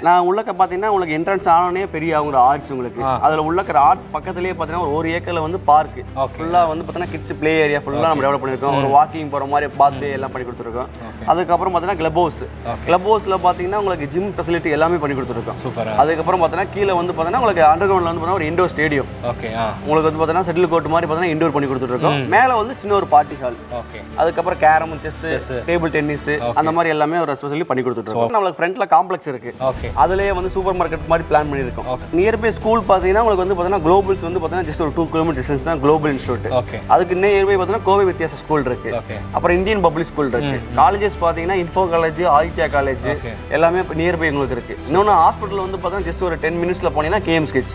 நான் உள்ளக்க பார்த்தீங்கன்னா உங்களுக்கு என்ட்ரன்ஸ் ஆனோடனே பெரிய அவங்க ஆர்ச் உங்களுக்கு அதில் உள்ளக்கிற ஆர்ச் பக்கத்துலேயே பார்த்தீங்கன்னா ஒரு ஒரு ஏக்கரில் வந்து பார்க் Okay. ஃபுல்லாக வந்து பார்த்தீங்கன்னா கிட்ஸ் ப்ளே ஏரியா ஃபுல்லாக நம்ம டெவலப் பண்ணியிருக்கோம் ஒரு வாக்கிங் போகிற மாதிரி பாத்து எல்லாம் பண்ணி கொடுத்துருக்கோம் அதுக்கப்புறம் பார்த்தீங்கன்னா கிளப் ஹவுஸ் கிளப் ஹவுஸில் பார்த்தீங்கன்னா உங்களுக்கு ஜிம் ஃபெசிலிட்டி எல்லாமே பண்ணி கொடுத்துருக்கோம் சூப்பரா அதுக்கப்புறம் பார்த்தீங்கன்னா கீழே வந்து பார்த்தீங்கன்னா உங்களுக்கு அண்டர் கிரவுண்டில் வந்து பார்த்தீங்கன்னா ஒரு இண்டோர் ஸ்டேடியம் ஓகே ஆ உங்களுக்கு வந்து பார்த்தீங்கன்னா செட்டில் கோர்ட் மாதிரி பார்த்தீங்கன்னா இண்டோர் பண்ணி கொடுத்துருக்கோம் மேலே வந்து சின்ன ஒரு பார்ட்டி ஹால் ஓகே அதுக்கப்புறம் கேரம் செஸ் டேபிள் டென்னிஸ் அந்த மாதிரி எல்லாமே ஒரு ஸ்பெஷலி பண்ணி கொடுத்துருக்கோம் நம்மளுக்கு ஃப்ரண்ட்ல காம்ப்ளெக்ஸ் இருக்கு ஓகே அதுலயே வந்து சூப்பர் மார்க்கெட் மாதிரி பிளான் பண்ணியிருக்கோம் நியர்பை ஸ்கூல் பார்த்தீங்கன்னா உங்களுக்கு வந்து பார்த்தீங்கன்னா குளோபல்ஸ் வந்து பார்த்தீங்கன்னா ஜஸ்ட் ஒரு டூ கிலோமீட்டர் டிஸ்டன்ஸ் தான் குளோபல் இன்ஸ்டியூட் ஓகே அதுக்கு நியர்பை பார்த்தீங்கன்னா கோவை வித்தியாச ஸ்கூல் இருக்கு ஓகே அப்புறம் இந்தியன் பப்ளிக் ஸ்கூல் இருக்கு காலேஜஸ் பார்த்தீங்கன்னா info college Aditya college Okay. எல்லாமே நியர்பை உங்களுக்கு இருக்கு இன்னொன்று ஹாஸ்பிட்டல் வந்து பார்த்தீங்கன்னா ஜஸ்ட் ஒரு டென் மினிட்ஸ்ல போனீங்கன்னா கேஎம் ஸ்கெச்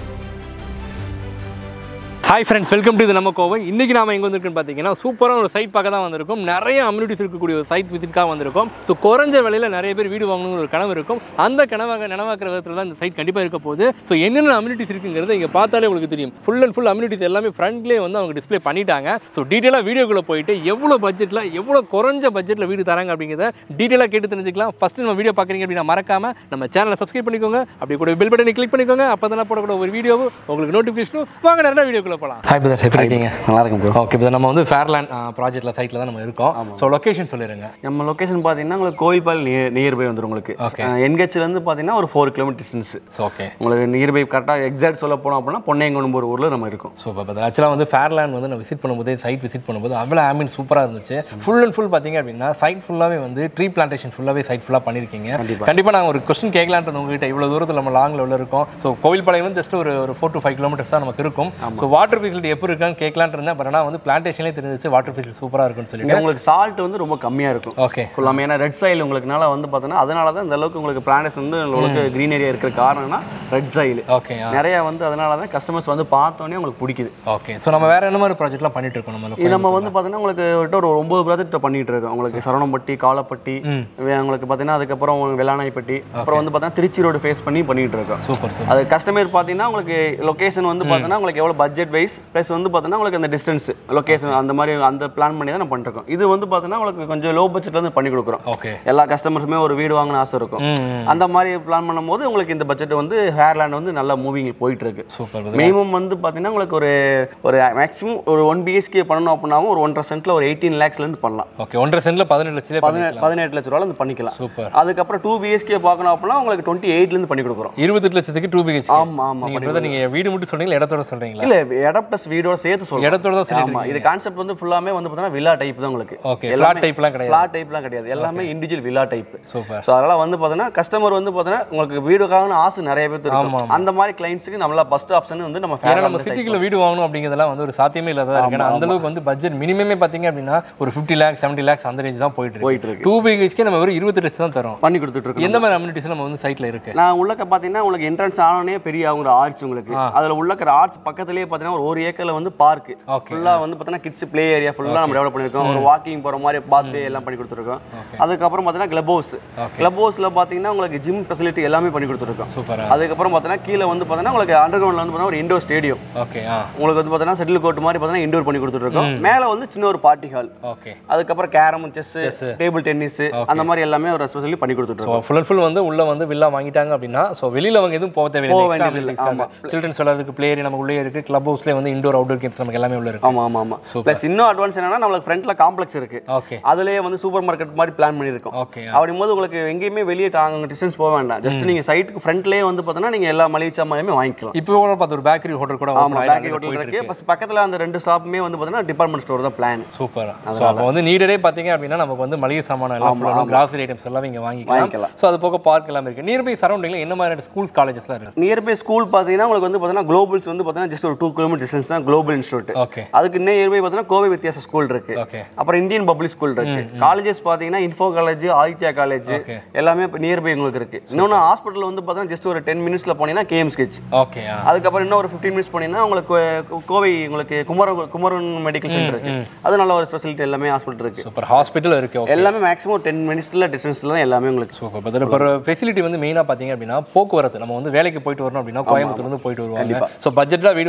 ஹாய் ஃப்ரெண்ட்ஸ் வெல்கம் டு இது நம்ம கோவை இன்றைக்கி நாம எங்கே வந்திருக்குன்னு பார்த்தீங்கன்னா சூப்பரான ஒரு சைட் பார்க்க தான் வந்திருக்கும் நிறைய அம்யூனிட்டிஸ் இருக்கக்கூடிய ஒரு சைட் விசிட்காக வந்திருக்கும் ஸோ குறைஞ்ச விலையில் நிறைய பேர் வீடு வாங்கணுங்கிற ஒரு கனவு இருக்கும் அந்த கனவாக நினைவாக்குற விதத்தில் தான் இந்த சைட் கண்டிப்பாக இருக்க போகுது ஸோ என்னென்ன அம்யூனிட்டிஸ் இருக்குங்கிறது இங்கே பார்த்தாலே உங்களுக்கு தெரியும் ஃபுல் அண்ட் ஃபுல் அம்யூனிட்டிஸ் எல்லாமே ஃப்ரண்ட்லேயே வந்து அவங்க டிஸ்ப்ளே பண்ணிட்டாங்க ஸோ டீட்டெயிலாக வீடியோக்குள்ளே போயிட்டு எவ்வளோ பட்ஜெட்டில் எவ்வளோ குறைஞ்ச பட்ஜெட்டில் வீடு தராங்க அப்படிங்கிறத டீட்டெயிலாக கேட்டு தெரிஞ்சுக்கலாம் ஃபஸ்ட்டு நம்ம வீடியோ பார்க்குறீங்க அப்படின்னா மறக்காம நம்ம சேனலை சப்ஸ்கிரைப் பண்ணிக்கோங்க அப்படி கூட பெல் பட்டனை கிளிக் பண்ணிக்கோங்க அப்போ தான் போடக்கூட ஒரு வீடியோவும் உங்களுக்கு நோட்டிஃபிகேஷனும் வாங்க நிறைய வீடியோக்குள்ளே போகலாம் ஹாய் பிரதர் எப்படி இருக்கீங்க நல்லா இருக்கும் ப்ரோ ஓகே இப்போ நம்ம வந்து ஃபேர்லேண்ட் ப்ராஜெக்ட்டில் சைட்டில் தான் நம்ம இருக்கோம் ஸோ லொக்கேஷன் சொல்லிடுங்க நம்ம லொகேஷன் பார்த்தீங்கன்னா உங்களுக்கு கோயில்பால் நியர் நியர்பை வந்துடும் உங்களுக்கு Okay. என்கேச்சிலேருந்து பார்த்தீங்கன்னா ஒரு four kilometre distance so okay உங்களுக்கு நியர்பை கரெக்டாக எக்ஸாக்ட் சொல்ல போனோம் அப்படின்னா பொன்னையங்குளம் ஒரு ஊரில் நம்ம இருக்கோம் ஸோ இப்போ ஆக்சுவலாக வந்து ஃபேர்லேண்ட் வந்து நான் விசிட் பண்ணும்போது சைட் விசிட் பண்ணும்போது அவ்வளோ ஆம்பியன் சூப்பராக இருந்துச்சு ஃபுல் அண்ட் ஃபுல் பார்த்தீங்க அப்படின்னா சைட் ஃபுல்லாகவே வந்து ட்ரீ பிளான்டேஷன் ஃபுல்லாகவே சைட் ஃபுல்லாக பண்ணியிருக்கீங்க கண்டிப்பாக நாங்கள் ஒரு கொஸ்டின் கேட்கலான்றது உங்ககிட்ட இவ்வளோ தூரத்தில் நம்ம லாங்கில் உள்ள இருக்கோம் ஸோ கோவில்பாளையம் வந்து ஜஸ்ட் ஒரு ஒரு ஃபோர் டு ஃபைவ் கிலோமீட்டர்ஸ் தான் நமக்கு இருக்கும் ஸோ வாட்டர் ஃபெசிலிட்டி எப்படி இருக்கான்னு கேட்கலான்ட்டு இருந்தேன் பட் ஆனால் வந்து பிளான்டேஷன்லேயே தெரிஞ்சிச்சு வாட்டர் ஃபெசிலிட்டி சூப்பராக இருக்குன்னு சொல்லிட்டு இங்க உங்களுக்கு சால்ட் வந்து ரொம்ப கம்மியாக இருக்கும் ஓகே ஃபுல்லாமே ஏன்னா ரெட் சைல் உங்களுக்குனால வந்து பார்த்தோன்னா அதனால தான் இந்த அளவுக்கு உங்களுக்கு பிளான்டேஷன் வந்து உங்களுக்கு க்ரீன் ஏரியா இருக்கிற காரணம்னா ரெட் சைல் ஓகே நிறைய வந்து அதனால தான் கஸ்டமர்ஸ் வந்து பார்த்தோன்னே உங்களுக்கு பிடிக்குது ஓகே ஸோ நம்ம வேற என்ன மாதிரி ப்ராஜெக்ட்லாம் பண்ணிட்டு இருக்கோம் நம்ம இது நம்ம வந்து பார்த்தீங்கன்னா உங்களுக்கு விட்டு ஒரு ஒன்பது ப்ராஜெக்ட் பண்ணிட்டு இருக்கோம் உங்களுக்கு சரவணம்பட்டி காலப்பட்டி வே- உங்களுக்கு பார்த்தீங்கன்னா அதுக்கப்புறம் வெள்ளானாய்ப்பட்டி அப்புறம் வந்து பார்த்தீங்கன்னா திருச்சி ரோடு ஃபேஸ் பண்ணி பண்ணிட்டு இருக்கோம் சூப்பர் சூப்பர் அது கஸ்டமர் பார்த்தீங்கன்னா உங்களுக்கு லொகேஷன் வந்து பார்த்தீங்கன்னா உங்களுக்கு எவ்வளோ பட்ஜெட் வைஸ் ப்ளஸ் வந்து பார்த்தீங்கன்னா உங்களுக்கு அந்த டிஸ்டன்ஸ் லொகேஷன் அந்த மாதிரி அந்த பிளான் பண்ணி தான் நம்ம பண்ணிருக்கோம் இது வந்து பார்த்தீங்கன்னா உங்களுக்கு கொஞ்சம் லோ பட்ஜெட்ல இருந்து பண்ணி கொடுக்குறோம் ஓகே எல்லா கஸ்டமர்ஸுமே ஒரு வீடு வாங்கணும் ஆசை இருக்கும் அந்த மாதிரி பிளான் பண்ணும்போது உங்களுக்கு இந்த பட்ஜெட் வந்து ஹேர்லேண்ட் வந்து நல்லா மூவிங் போயிட்டு இருக்கு சூப்பர் மினிமம் வந்து பார்த்தீங்கன்னா உங்களுக்கு ஒரு ஒரு மேக்ஸிமம் ஒரு ஒன் பிஹெச்கே பண்ணணும் அப்படின்னாவும் ஒரு ஒன்றரை சென்ட்ல ஒரு எயிட்டீன் லேக்ஸ்லேருந்து பண்ணலாம் ஓகே ஒன்றரை சென்ட்ல பதினெட்டு லட்சம் பதினெட்டு பதினெட்டு லட்ச ரூபாய் வந்து பண்ணிக்கலாம் சூப்பர் அதுக்கப்புறம் டூ பிஹெச்கே பார்க்கணும் அப்படின்னா உங்களுக்கு டுவெண்ட்டி எயிட்லேருந்து பண்ணி கொடுக்குறோம் இருபத்தெட்டு லட்சத்துக்கு டூ பிஹெச் ஆமா ஆமா நீங்க brother, நீங்க வீடு மட்டும் சொல்றீங்களா இடத்தோட சொல்றீங்களா இல்ல இடம் ப்ளஸ் வீடோட சேர்த்து சொல்றோம் இடத்தோட தான் சொல்லிட்டு ஆமா இது கான்செப்ட் வந்து ஃபுல்லாமே வந்து பார்த்தீங்கன்னா வில்லா டைப் தான் உங்களுக்கு ஓகே ஃபிளாட் டைப்லாம் கிடையாது ஃபிளாட் டைப்லாம் கிடையாது எல்லாமே individual villa type super so அதெல்லாம் வந்து பார்த்தீங்கன்னா கஸ்டமர் வந்து பார்த்தீங்கன்னா உங்களுக்கு வீடுக்கான ஆசை நிறைய பேர் இருக்கும் அந்த மாதிரி கிளைண்ட்ஸுக்கு நம்மள ஃபர்ஸ்ட் ஆப்ஷன் வந்து நம்ம ஏன்னா நம்ம ஃபேமிலி சிட்டிக்குள்ள வீடு வாங்கணும் அப்படிங்கிறதெல்லாம் வந்து ஒரு சாத்தியமே இல்லாததா இருக்கு ஏன்னா அந்த அளவுக்கு வந்து பட்ஜெட் மினிமமே பாத்தீங்க அப்படின்னா ஒரு ஃபிஃப்டி லேக்ஸ் செவன்டி லேக்ஸ் அந்த ரேஞ்ச் தான் போயிட்டு இருக்கு போயிட்டு இருக்கு டூ பிஹெச்கே நம்ம வெறும் இருபத்தி லட்சம் தான் தரோம் பண்ணி கொடுத்துட்டு இருக்கோம் எந்த மாதிரி அம்யூனிட்டிஸ் நம்ம வந்து சைட்ல இருக்கு நான் உள்ளக்க பார்த்தீங்கன்னா உங்களுக்கு என்ட்ரன்ஸ் ஆனோடனே பெரிய அவங்க ஆர்ச் உங்களுக்கு அதுல உள்ளக்கிற ஆர்ச் பக்கத்துலேயே பார்த்தீங்கன்னா ஒரு ஒரு ஏக்கர்ல வந்து பார்க் Okay. ஃபுல்லாக வந்து பார்த்தீங்கன்னா கிட்ஸ் ப்ளே ஏரியா ஃபுல்லாக நம்ம டெவலப் பண்ணியிருக்கோம் ஒரு வாக்கிங் போகிற மாதிரி பார்த்து எல்லாம் பண்ணி கொடுத்துருக்கோம் அதுக்கப்புறம் பார்த்தீங்கன்னா கிளப் ஹவுஸ் கிளப் ஹவுஸில் பார்த்தீங்கன்னா உங்களுக்கு ஜிம் ஃபெசிலிட்டி எல்லாமே பண்ணி கொடுத்துருக்கோம் சூப்பரா அதுக்கப்புறம் பார்த்தீங்கன்னா கீழே வந்து பார்த்தீங்கன்னா உங்களுக்கு அண்டர் கிரவுண்டில் வந்து பார்த்தீங்கன்னா ஒரு இண்டோர் ஸ்டேடியம் ஓகே ஆ உங்களுக்கு வந்து பார்த்தீங்கன்னா செட்டில் கோர்ட் மாதிரி பார்த்தீங்கன்னா இண்டோர் பண்ணி கொடுத்துருக்கோம் மேலே வந்து சின்ன ஒரு பார்ட்டி ஹால் ஓகே அதுக்கப்புறம் கேரம் செஸ் டேபிள் டென்னிஸ் அந்த மாதிரி எல்லாமே ஒரு ஸ்பெஷலி பண்ணி கொடுத்துருக்கோம் ஸோ ஃபுல் அண்ட் ஃபுல் வந்து உள்ள வந்து வில்லா வாங்கிட்டாங்க அப்படின்னா ஸோ வெளியில அவங்க எதுவும் போக தேவையில்லை சில்ட்ரன்ஸ் விளையாடுறதுக்கு பிளே ஏரியா நமக்கு உள்ளே இருக்கு கிளப் ஹவுஸ்லேயே வந்து இண்டோர் அவுட்டோர் கேம்ஸ் நமக்கு எல்லாமே உள்ள இருக்கு ஆமா ஆமா ஆமா ப்ளஸ் இன்னும் அட்வான்ஸ் என்னன்னா நம்மளுக்கு ஃப்ரண்ட்ல காம்ப்ளெக்ஸ் இருக்கு ஓகே அதுலயே வந்து சூப்பர் மார்க்கெட் மாதிரி பிளான் பண்ணியிருக்கோம் ஓகே அப்படியும் போது உங்களுக்கு எங்கேயுமே வெளியே தாங்க டிஸ்டன்ஸ் போக வேண்டாம் ஜஸ்ட் நீங்க சைட்டுக்கு ஃப்ரண்ட்லயே வந்து பார்த்தீங்கன்னா நீங்க எல்லா மளிகை சாமானுமே வாங்கிக்கலாம் இப்போ கூட பார்த்து ஒரு பேக்கரி ஹோட்டல் கூட ஆமா பேக்கரி ஹோட்டல் இருக்கு ப்ளஸ் பக்கத்துல அந்த ரெண்டு ஷாப்புமே வந்து பார்த்தீங்கன்னா டிபார்ட்மெண்ட் ஸ்டோர் தான் பிளான் சூப்பர் ஸோ அப்போ வந்து நீடடே பார்த்தீங்க அப்படின்னா நமக்கு வந்து மளிகை சாமான் எல்லாம் ஃபுல்லாக கிராசரி ஐட்டம்ஸ் எல்லாம் இங்கே வாங்கிக்கலாம் வாங்கிக்கலாம். ஸோ அது போக பார்க் எல்லாமே இருக்கு நியர்பை சரௌண்டிங்கில் என்ன மாதிரியான ஸ்கூல்ஸ் காலேஜஸ்லாம் இருக்கு நியர்பை ஸ்கூல் பார்த்தீங்கன்னா உங்களுக்கு வந்து பார்த்தீங்கன்னா குளோபல்ஸ் வந்து பார்த்தீங்கன்னா ஜஸ்ட் ஒரு டூ கிலோமீட்டர் டிஸ்டன்ஸ் தான் குளோபல் இன்ஸ்டியூட் ஓகே அதுக்கு நியர்பை பார்த்தீங்கன்னா கோவை வித்தியாச ஸ்கூல் இருக்கு ஓகே அப்புறம் இந்தியன் பப்ளிக் ஸ்கூல் இருக்கு காலேஜஸ் பார்த்தீங்கன்னா info college Aditya college Okay. எல்லாமே நியர்பை உங்களுக்கு இருக்கு இன்னொன்று ஹாஸ்பிட்டல் வந்து பார்த்தீங்கன்னா ஜஸ்ட் ஒரு டென் மினிட்ஸ்ல போனீங்கன்னா கேஎம் ஸ்கெச் ஓகே அதுக்கப்புறம் இன்னும் ஒரு ஃபிஃப்டீன் மினிட்ஸ் போனீங்கன்னா உங்களுக்கு கோ- கோவை உங்களுக்கு குமர குமரன் மெடிக்கல் சென்டர் இருக்கு அது நல்ல ஒரு ஸ்பெசிலிட்டி எல்லாமே ஹாஸ்பிட்டல் இருக்கு சூப்பர் ஹாஸ்பிட்டல் இருக்கு ஓகே எல்லாமே மேக்ஸிமம் டென் மினிட்ஸ்ல டிஸ்டன்ஸ்ல தான் எல்லாமே உங்களுக்கு சூப்பர் பதில் இப்போ ஃபெசிலிட்டி வந்து மெயினாக பார்த்தீங்க அப்படின்னா போக்குவரத்து நம்ம வந்து வேலைக்கு போயிட்டு வரணும் அப்படின்னா கோயம்புத்தூர்லேருந்து போயிட்டு வருவாங்க ஸோ பட்ஜெட்டாக வீடு வாங்குறவங்க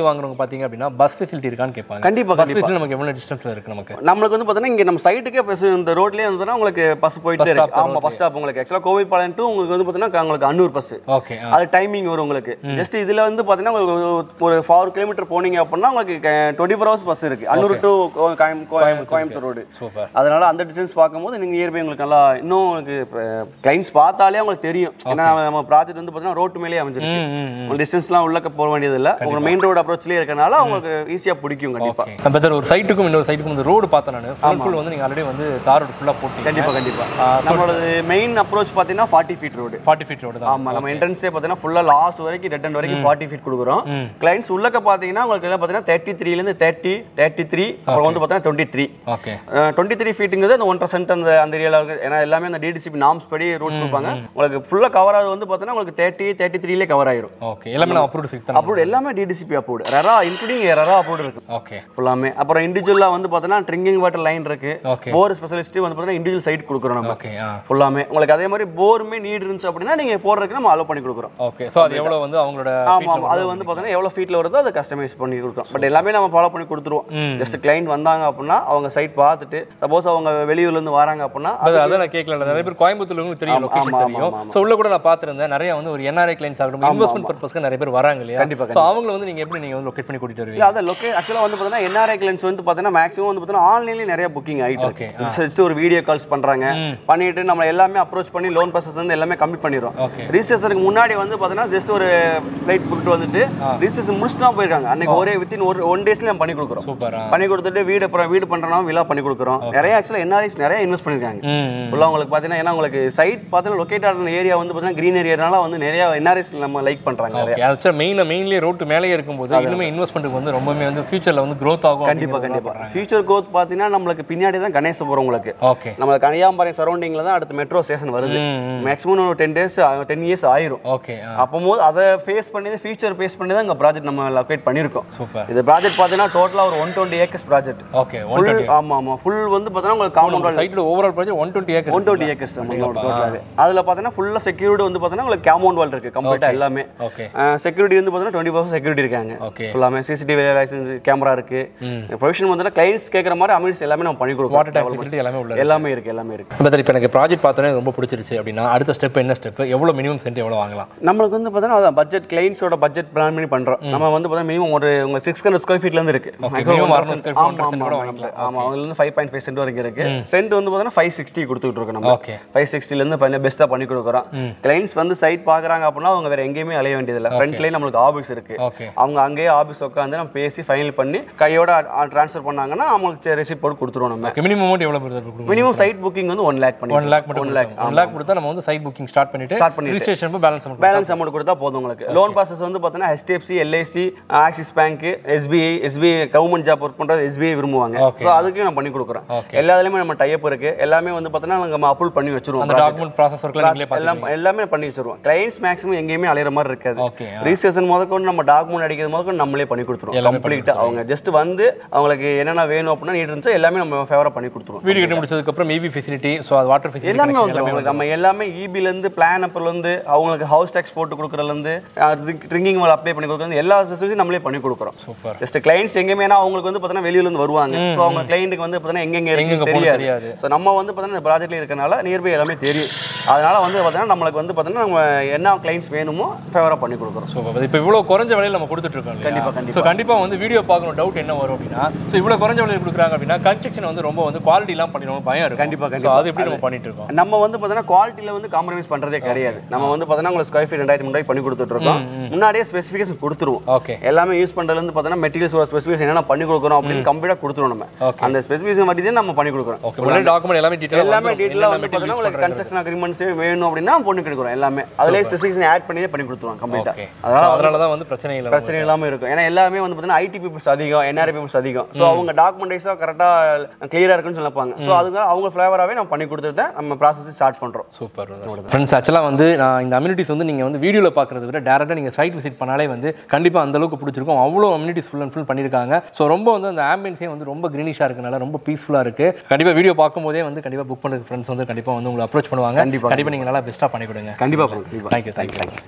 பார்த்தீங்க அப்படின்னா பஸ் ஃபெசிலிட்டி இருக்கான்னு கேட்பாங்க கண்டிப்பா, பஸ் ஃபெசிலிட்டி நமக்கு எவ்வளோ டிஸ்டன்ஸில் இருக்குது நமக்கு நம்மளுக்கு வந்து பார்த்தீங்கன்னா இங்கே நம்ம சைட்டுக்கே பஸ் இந்த ரோட்லேயே வந்து உங்களுக்கு பஸ் போயிட்டே இருக்கு ஆமாம் பஸ் ஸ்டாப் உங்களுக்கு ஆக்சுவலாக கோவில்பாளையம் to உங்களுக்கு வந்து பார்த்தீங்கன்னா உங்களுக்கு அன்னூர் பஸ் ஓகே அது டைமிங் வரும் உங்களுக்கு ஜஸ்ட் இதுல வந்து பாத்தீங்கன்னா உங்களுக்கு ஒரு- ஒரு ஃபார் கிலோமீட்டர் போனீங்க அப்படின்னா உங்களுக்கு டுவெண்ட்டி ஃபோர் ஹவர்ஸ் பஸ் இருக்கு Annur to Coimbatore road super அதனால அந்த டிஸ்டன்ஸ் பார்க்கும்போது நீங்க நியர்பை உங்களுக்கு நல்லா இன்னும் உங்களுக்கு கிளைண்ட்ஸ் பார்த்தாலே உங்களுக்கு தெரியும் ஏன்னா நம்ம ப்ராஜெக்ட் வந்து பார்த்தீங்கன்னா ரோட்டு மேலேயே அமைஞ்சிருக்கு உங்களுக்கு டிஸ்டன்ஸ்லாம் உள்ளக்க போக வேண்டியது இல்லை உங்க மெயின் ரோடு அப்ரோச்லேயே இருக்கனால உங்களுக்கு ஈஸியா பிடிக்கும் கண்டிப்பா ஓகே நம்ம சார் ஒரு சைட்டுக்கும் இன்னொரு சைட்டுக்கும் இந்த ரோடு பார்த்தேன் நான் ஃபுல் ஃபுல் வந்து நீங்கள் ஆல்ரெடி வந்து தார் ரோடு ஃபுல்லாக போட்டீங்க கண்டிப்பா கண்டிப்பா நம்மளோட மெயின் அப்ரோச் பார்த்தீங்கன்னா forty feet road forty feet road தான் ஆமா நம்ம என்ட்ரன்ஸே பார்த்தீங்கன்னா ஃபுல்லா லாஸ்ட் வரைக்கும் டெட் அண்ட் வரைக்கும் ஃபார்ட்டி ஃபீட் கொடுக்குறோம் கிளைண்ட்ஸ் உள்ளக்க பார்த்தீங்கன்னா உங்களுக்கு எல்லாம் பார்த்தீங்கன்னா தேர்ட்டி த்ரீலேருந்து தேர்ட்டி தேர்ட்டி த்ரீ அப்புறம் வந்து பார்த்தீங்கன்னா twenty three okay twenty three ஃபீட்டுங்கிறது அந்த ஒன்றரை சென்ட் அந்த அந்த ஏரியாவில் இருக்குது ஏன்னா எல்லாமே அந்த டிடிசிபி நாம்ஸ் படி ரூல்ஸ் கொடுப்பாங்க உங்களுக்கு ஃபுல்லாக கவர் ஆகுது வந்து பார்த்தீங்கன்னா உங்களுக்கு தேர்ட்டி தேர்ட்டி த்ரீலே கவர் ஆயிரும் ஓகே எல்லாமே நான் அப்ரூவ்டு சைட் தான் அப்ரூவ் எல்லாமே DTCP approved RERA including RERA approved இருக்கு ஓகே ஃபுல்லாமே அப்புறம் இண்டிவிஜுவலாக வந்து பார்த்தீங்கன்னா ட்ரிங்கிங் வாட்டர் லைன் இருக்கு ஓகே போர் ஸ்பெஷலிஸ்ட் வந்து பார்த்தீங்கன்னா இண்டிவிஜுவல் சைட் கொடுக்குறோம் நம்ம ஓகே ஆ ஃபுல்லாமே உங்களுக்கு அதே மாதிரி போருமே நீட் இருந்துச்சு அப்படின்னா நீங்கள் போடுறதுக்கு நம்ம அலோவ் பண்ணி கொடுக்குறோம் ஓகே ஸோ அது எவ்வளோ வந்து அவங்களோட ஆமா ஆமா அது வந்து பார்த்தீங்கன்னா எவ்வளோ ஃபீட்டில் வருதோ அதை கஸ்டமைஸ் பண்ணி கொடுக்குறோம் பட் எல்லாமே நம்ம ஃபாலோ பண்ணி கொடுத்துருவோம் ஜஸ்ட் கிளைண்ட் வந்தாங்க அப்படின்னா அவங்க சைட் பார்த்துட்டு சப்போஸ் அவங்க வெளியூர்லேருந்து வராங்க அப்படின்னா அது அதான் நான் கேட்கல நிறைய பேர் கோயம்புத்தூர்ல உங்களுக்கு தெரியும் லொகேஷன் ஆமா, தெரியும் ஸோ உள்ள கூட நான் பார்த்திருந்தேன் நிறைய வந்து ஒரு என்ஆர்ஐ கிளைண்ட்ஸ் ஆகட்டும் இன்வெஸ்ட்மெண்ட் பர்பஸ்க்கு நிறைய பேர் வராங்க இல்லையா கண்டிப்பா, ஸோ அவங்கள வந்து நீங்க எப்படி நீங்க வந்து லொகேட் பண்ணி கூட்டிட்டு வருவீங்க இல்லை அதை லொக்கே ஆக்சுவலாக வந்து பார்த்தீங்கன்னா என்ஆர்ஐ கிளைண்ட்ஸ் வந்து பார்த்தீங்கன்னா மேக்ஸிமம் வந்து பார்த்தீங்கன்னா ஆன்லைன்லேயே நிறைய புக்கிங் ஆகிட்டு Okay, இருக்கு ஜஸ்ட் ஒரு வீடியோ கால்ஸ் பண்ணுறாங்க பண்ணிட்டு நம்ம எல்லாமே அப்ரோச் பண்ணி லோன் ப்ராசஸ் வந்து எல்லாமே கம்ப்ளீட் பண்ணிடுறோம் ஓகே ரிஜிஸ்ட்ரேஷனுக்கு முன்னாடி வந்து பார்த்தீங்கன்னா ஜஸ்ட் ஒரு ஃப்ளைட் புக்கிட்டு வந்துட்டு ரிஜிஸ்ட்ரேஷன் முடிச்சுட்டு தான் போயிருக்காங்க அன்னைக்கு ஒரே வித்தின் ஒரு ஒன் டேஸ்ல நம்ம பண்ணி கொடுக்குறோம் சூப்பரா பண்ணி கொடுத்துட்டு வீடு அப்புறம் வீடு பண்ணுறோம் விழா பண்ணி கொடுக்குறோம் நிறைய ஆக்சுவலாக என்ஆர்ஐஸ் நிறைய இன்வெஸ்ட் பண்ணியிருக்காங்க ம் ஃபுல்லாக உங்களுக்கு பார்த்தீங்கன்னா ஏன்னா உங்களுக்கு சைட் பார்த்தீங்கன்னா லொக்கேட் ஆன ஏரியா வந்து பார்த்தீங்கன்னா க்ரீன் ஏரியானால வந்து நிறைய என்ஆர்ஐஸ் நம்ம லைக் பண்ணுறாங்க நிறைய ஓகே அது மெயின் மெயின்லேயே ரோட்டு மேலேயே இருக்கும்போது இன்னுமே இன்வெஸ்ட்மெண்ட்டுக்கு வந்து ரொம்பவே வந்து ஃபியூச்சர்ல வந்து growth ஆகும் கண்டிப்பாக கண்டிப்பாக ஃபியூச்சர் growth பார்த்தீங்கன்னா நம்மளுக்கு பின்னாடி தான் கணேசபுரம் உங்களுக்கு ஓகே நம்ம கன்னியாகுமரி சரௌண்டிங்கில் தான் அடுத்து மெட்ரோ ஸ்டேஷன் வருது மேக்ஸிமம் ஒரு டென் டேஸ் டென் இயர்ஸ் ஆயிரும் ஓகே அப்போது அதை ஃபேஸ் பண்ணி ஃபியூச்சர் ஃபேஸ் பண்ணி தான் இங்கே ப்ராஜெக்ட் நம்ம லொக்கேட் பண்ணியிருக்கோம் சூப்பர் இது ப்ராஜெக்ட் பார்த்தீங்கன்னா டோட்டலாக ஒரு one twenty acres project okay full ஆமாம் ஆமாம் ஃபுல் வந்து பார்த்தீங்கன்னா உங்களுக்கு காம்பவுண்ட் சைட்டில் overall project one twenty acre one twenty acres டோட்டலாகவே அதில் பார்த்தீங்கன்னா ஃபுல்லாக செக்யூரிட்டி வந்து பார்த்தீங்கன்னா உங்களுக்கு காம்பவுண்ட் வால் இருக்குது கம்ப்ளீட்டாக எல்லாமே ஓகே செக்யூரிட்டி வந்து பார்த்தீங்கன்னா டுவெண்ட்டி ஃபோர் செக்யூரிட்டி இருக்காங்க ஓகே ஃபுல்லாமே சிசிடிவி லைசன்ஸ் கேமரா இருக்கு ப்ரொவிஷன் வந்து கிளைண்ட்ஸ் கேட்குற மாதிரி அமினிட்ஸ் எல்லாமே நம்ம பண்ணி வாட்டர் கொடுப்போம் டேங்க் ஃபெசிலிட்டி எல்லாமே உள்ள எல்லாமே இருக்கு எல்லாமே இருக்கு இப்போ இப்போ எனக்கு ப்ராஜெக்ட் பார்த்தோன்னே ரொம்ப பிடிச்சிருச்சு அப்படின்னா அடுத்த ஸ்டெப் என்ன ஸ்டெப் எவ்வளோ மினிமம் சென்ட் எவ்வளோ வாங்கலாம் நம்மளுக்கு வந்து பார்த்தீங்கன்னா அதான் பட்ஜெட் கிளைண்ட்ஸோட பட்ஜெட் பிளான் பண்ணி பண்ணுறோம் நம்ம வந்து பார்த்தீங்கன்னா மினிமம் ஒரு உங்க சிக்ஸ் ஹண்ட்ரட் ஸ்கொயர் ஃபீட்லேருந்து இருக்கு minimum 600 square feet, 100 cent கூட ஆமாம் வாங்கிக்கலாம். ஆமாம் அதுலேருந்து ஃபைவ் பாயிண்ட் ஃபைவ் சென்ட் வரைக்கும் இருக்கு சென்ட் வந்து பார்த்தீங்கன்னா ஃபைவ் சிக்ஸ்டி கொடுத்துட்டு இருக்கோம் நம்ம ஓகே ஃபைவ் சிக்ஸ்டிலேருந்து பண்ணி பெஸ்ட்டாக பண்ணி கொடுக்குறோம் கிளைண்ட்ஸ் வந்து சைட் பார்க்குறாங்க அப்படின்னா அவங்க வேற எங்கேயுமே அலைய வேண்டியதில்லை ஃப்ரண்ட்லேயே நம்மளுக்கு ஆஃபீஸ் இருக்கு ஓகே அவங்க அங்கேயே ஆஃபீஸ் உட்காந்து நம்ம பேசி ஃபைனல் பண்ணி கையோட ட்ரான்ஸ்ஃபர் பண்ணாங்கன்னா அவங்களுக்கு ரெசிப்ட் போட்டு கொடுத்துருவோம் நம்ம மினிமம் அமௌண்ட் எவ்வளோ கொடுக்கும் மினிமம் சைட் புக்கிங் வந்து ஒன் லேக் பண்ணி ஒன் லேக் மட்டும் ஒன் லேக் ஒன் லேக் கொடுத்தா நம்ம வந்து சைட் புக்கிங் ஸ்டார்ட் பண்ணிட்டு Start பண்ணிட்டு. Registration balance amount balance amount கொடுத்தா போதும் உங்களுக்கு லோன் ப்ராசஸ் வந்து பார்த்தீங்கன்னா HDFC LIC Axis bank SBI SBI government job work பண்ணுறது எஸ்பிஐ விரும்புவாங்க Okay. ஸோ அதுக்கு நம்ம பண்ணி கொடுக்குறோம் Okay. எல்லாத்துலேயுமே நம்ம டைப் இருக்கு எல்லாமே வந்து பார்த்தீங்கன்னா நம்ம அப்ரூவ் பண்ணி வச்சிருவோம் அந்த டாக்குமெண்ட் ப்ராசஸ் ஒர்க்லாம் நீங்களே எல்லாம் எல்லாமே பண்ணி வச்சிருவோம் கிளைண்ட்ஸ் மேக்ஸிமம் எங்கேயுமே அலையிற மாதிரி இருக்காது ஓகே ரிஜிஸ்ட்ரேஷன் முதற்கொண்டு நம்ம டாக்குமெண்ட் அடிக்கிறது முதற்கொண்டு நம்மளே பண்ணி கொடுத்துருவோம் எல்லாமே கம்ப்ளீட்டாக அவங்க ஜஸ்ட் வந்து அவங்களுக்கு என்னென்ன வேணும் அப்படின்னா நீட் இருந்துச்சோ எல்லாமே நம்ம ஃபேவராக பண்ணி கொடுத்துருவோம் வீடு கட்டி முடிச்சதுக்கப்புறம் இபி ஃபெசிலிட்டி ஸோ அது வாட்டர் ஃபெசிலிட்டி எல்லாமே வந்துடும் உங்களுக்கு நம்ம எல்லாமே இபிலேருந்து பிளான் அப்லேருந்து அவங்களுக்கு ஹவுஸ் டேக்ஸ் போட்டு கொடுக்குறதுலேருந்து ட்ரிங்கிங் மேலே அப்ளை பண்ணி கொடுக்குறது எல்லா ஃபெசிலிட்டியும் நம்மளே பண்ணி கொடுக்குறோம் சூப்பர் ஜஸ்ட் கிளைண்ட்ஸ் எங்கேயுமே ஏன்னா அவங்களுக்கு வந்து பார்த்தீங்கன்னா வெளியிலேருந்து வருவாங்க ஸோ அவங்க கிளைண்ட்டுக்கு வந்து பார்த்தீங்கன்னா எங்கெங்க எங்கெங்க இருக்கு போகணும் தெரியாது தெரியாது. ஸோ நம்ம வந்து பார்த்தீங்கன்னா இந்த ப்ராஜெக்ட்ல இருக்கனால நியர்பை எல்லாமே தெரியும் அதனால வந்து பார்த்தீங்கன்னா நம்மளுக்கு வந்து பார்த்தீங்கன்னா நம்ம என்ன கிளைண்ட்ஸ் வேணுமோ ஃபேவராக பண்ணி கொடுக்குறோம் சூப்பர் இப்போ இவ்வளோ குறைஞ்ச விலையில் நம்ம கொடுத்துட்டு இருக்கோம் கண்டிப்பா, கண்டிப்பாக ஸோ கண்டிப்பாக வந்து வீடியோ பார்க்கணும் டவுட் என்ன வரும் அப்படின்னா ஸோ இவ்வளோ குறைஞ்ச விலையில் கொடுக்குறாங்க அப்படின்னா கன்ஸ்ட்ரக்ஷன் வந்து ரொம்ப வந்து குவாலிட்டிலாம் பண்ணிடணும் பயம் இருக்கும் கண்டிப்பா, ஸோ அது எப்படி நம்ம பண்ணிட்டு இருக்கோம் நம்ம வந்து பார்த்தீங்கன்னா குவாலிட்டியில் வந்து காம்ப்ரமைஸ் பண்ணுறதே கிடையாது நம்ம வந்து பார்த்தீங்கன்னா உங்களுக்கு ஸ்கொயர் ஃபீட் ரெண்டாயிரத்தி மூணு பண்ணி கொடுத்துட்டு இருக்கோம் முன்னாடியே ஸ்பெசிஃபிகேஷன் கொடுத்துருவோம் ஓகே எல்லாமே யூஸ் பண்ணுறதுலேருந்து பார்த்தீங்கன்னா மெட்டீரியல்ஸ் ஸ்பெசிஃபிகேஷன் என்னென்ன பண்ணி கொடுக்குறோம் அப்படின்னு கம்ப்ளீட்டாக கொடுத்துருவோம் நம்ம Okay. அந்த ஸ்பெசிஃபிகேஷன் மட்டும் தான் நம்ம பண்ணி கொடுக்குறோம் ஓகே முன்னாடி டாக்குமெண்ட் எல்லாமே டீட்டெயில் எல்லாமே டீட்டெயிலாக வந்து பார்த்தீங்கன்னா உங்களுக்கு கன்ஸ்ட்ரக்ஷன் அக்ரிமெண்ட்ஸ் வேணும் அப்படின்னா பொண்ணு கொடுக்குறோம் எல்லாமே அதிலே ஸ்பெசிஃபிகேஷன் ஆட் பண்ணி பண்ணி கொடுத்துருவோம் கம்ப்ளீட்டாக ஓகே அதனால அதனால தான் வந்து பிரச்சனை இல்லை பிரச்சனை இல்லாமல் இருக்கும் ஏன்னா எல்லாமே வந்து பார்த்தீங்கன்னா ஐடி பீப்புள்ஸ் அதிகம் என்ஆர்ஐ பீப்புள்ஸ் அதிகம் ஸோ அவங்க டாக்குமெண்டைஸாக கரெக்டாக கிளியராக இருக்குன்னு நினைப்பாங்க ஸோ அதுக்கு அவங்க ஃப்ளேவராகவே நம்ம பண்ணி கொடுத்துட்டு தான் நம்ம ப்ராசஸ் ஸ்டார்ட் பண்ணுறோம் சூப்பர் ஃப்ரெண்ட்ஸ் ஆக்சுவலாக வந்து நான் இந்த அம்யூனிட்டிஸ் வந்து நீங்கள் வந்து வீடியோவில் பார்க்குறத விட டேரெக்டாக நீங்கள் சைட் விசிட் பண்ணாலே வந்து கண்டிப்பாக அந்த அளவுக்கு பிடிச்சிருக்கும் அவ்வளோ அம்யூனிட்டிஸ் ஃபுல் அண்ட் ஃபுல் பண்ணியிருக்காங்க ஸோ ரொம்ப வந்து அந்த ஆம்பியன்ஸே வந்து ரொம்ப க்ரீனிஷாக இருக்கனால ரொம்ப பீஸ்ஃபுல்லாக இருக்குது கண்டிப்பாக வீடியோ பார்க்கும்போதே வந்து கண்டிப்பாக புக் பண்ணுறது ஃப்ரெண்ட்ஸ் வந்து கண்டிப்பாக வந்து உங்களை அப்ரோச் பண்ணுவாங்க கண்டிப்பா. கண்டிப்பாக நீங்கள் நல்லா பெஸ்ட்டாக பண்ணி கொடுங்க கண்டிப்பாக கண்டிப்பாக தேங்க்யூ தேங்க்யூ